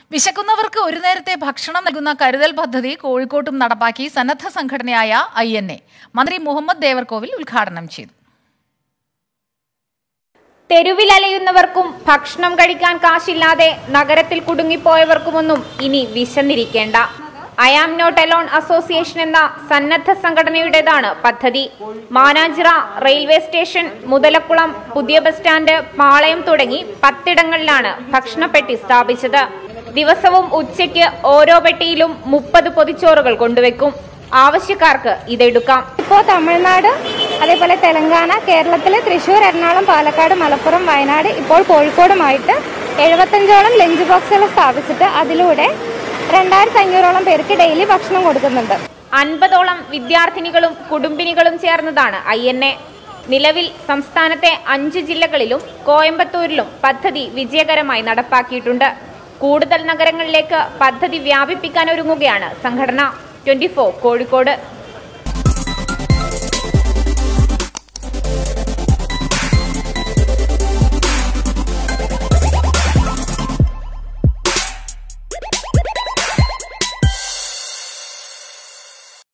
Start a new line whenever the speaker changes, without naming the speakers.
വിശക്കുന്നവർക്ക് ഒരു നേരത്തെ ഭക്ഷണം നൽകുന്ന കരുതൽ പദ്ധതി കോഴിക്കോട്ടും നടപ്പാക്കി സന്നദ്ധ സംഘടനയായ ഐ എൻ എ മന്ത്രി മുഹമ്മദ് ദേവർകോവിൽ ഉദ്ഘാടനം ചെയ്തു
തെരുവിലലയുന്നവർക്കും ഭക്ഷണം കഴിക്കാൻ കാശില്ലാതെ നഗരത്തിൽ കുടുങ്ങിപ്പോയവർക്കുമൊന്നും ഇനി വിശന്നിരിക്കേണ്ട I am not alone association എന്ന സന്നദ്ധ സംഘടനയുടേതാണ് പദ്ധതി മാനാഞ്ചിറ റെയിൽവേ സ്റ്റേഷൻ മുതലക്കുളം പുതിയ ബസ് സ്റ്റാൻഡ് പാളയം തുടങ്ങി പത്തിടങ്ങളിലാണ് ഭക്ഷണപ്പെട്ടി സ്ഥാപിച്ചത് ദിവസവും ഉച്ചയ്ക്ക് ഓരോ പെട്ടിയിലും മുപ്പത് പൊതിച്ചോറുകൾ കൊണ്ടുവെക്കും ആവശ്യക്കാർക്ക് ഇതെടുക്കാം
ഇപ്പോൾ തമിഴ്നാട് അതേപോലെ തെലങ്കാന കേരളത്തിലെ തൃശ്ശൂർ എറണാകുളം പാലക്കാട് മലപ്പുറം വയനാട് ഇപ്പോൾ കോഴിക്കോടുമായിട്ട് എഴുപത്തഞ്ചോളം ലഞ്ച് ബോക്സുകൾ സ്ഥാപിച്ചിട്ട് അതിലൂടെ രണ്ടായിരത്തി അഞ്ഞൂറോളം പേർക്ക് ഡെയിലി ഭക്ഷണം കൊടുക്കുന്നുണ്ട്
അൻപതോളം വിദ്യാർത്ഥിനികളും കുടുംബിനികളും ചേർന്നതാണ് ഐ എൻ എ നിലവിൽ സംസ്ഥാനത്തെ അഞ്ച് ജില്ലകളിലും കോയമ്പത്തൂരിലും പദ്ധതി വിജയകരമായി നടപ്പാക്കിയിട്ടുണ്ട് കൂടുതൽ നഗരങ്ങളിലേക്ക് പദ്ധതി വ്യാപിപ്പിക്കാൻ ഒരുങ്ങുകയാണ് സംഘടന ട്വന്റി കോഴിക്കോട്